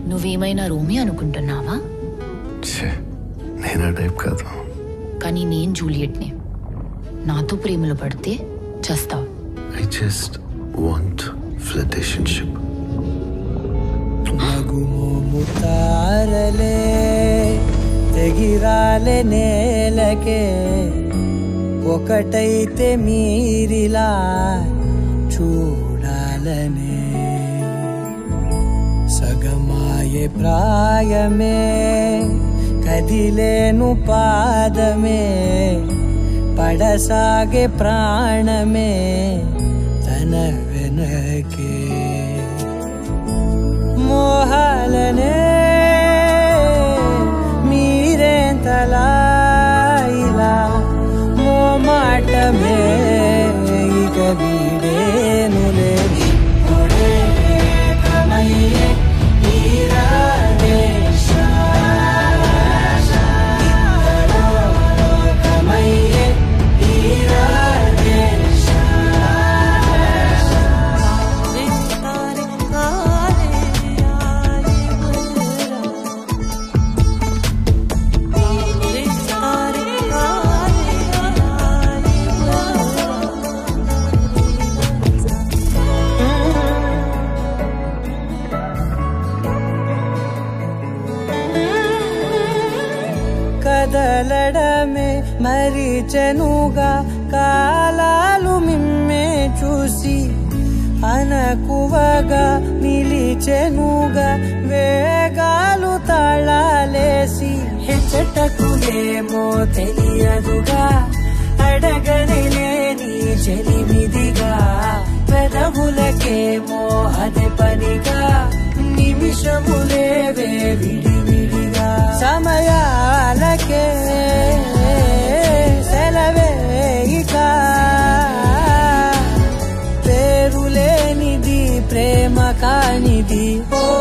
నువ్వేమైనా రోమి అనుకుంటున్నావా ఛే నేను ఆ టైప్ కాదు కానీ నేను జూలియట్ని నాతో ప్రేమలో పడితే చస్తావు ఐ జస్ట్ వాంట్ ఫ్లటేషన్షిప్ నగుమోము తారలే తెగిరాలే నేలకే ఒకటైతే మీరిలా చూడాలనే సగమాయే ప్రాయమే కదిలేను పాదమే పడసాగే ప్రాణమే తన వెనకే మోహాలనే మీరేంతలా ఇలా మో మాటమే ఇక వీడేనులే ఇప్పుడే ఏకమయ్యే నీరాదేశ. ఇద్దరో లోకమయ్యే నీరాదేశ. కదలడమే మరిచెనుగా కాలాలు మిమ్మే చూసి అనకువగా నిలిచెనుగా వేగాలు తాళాలేసి హెచ్చటకులేమో తెలియదుగా అడగని లేని చెలిమిదిగా పెదవులకేమో అదే పనిగా నిమిషములేవే విడివిడిగా సమయాలకే సెలవే ఇక పేరులేనిది ప్రేమ కానిది ఓ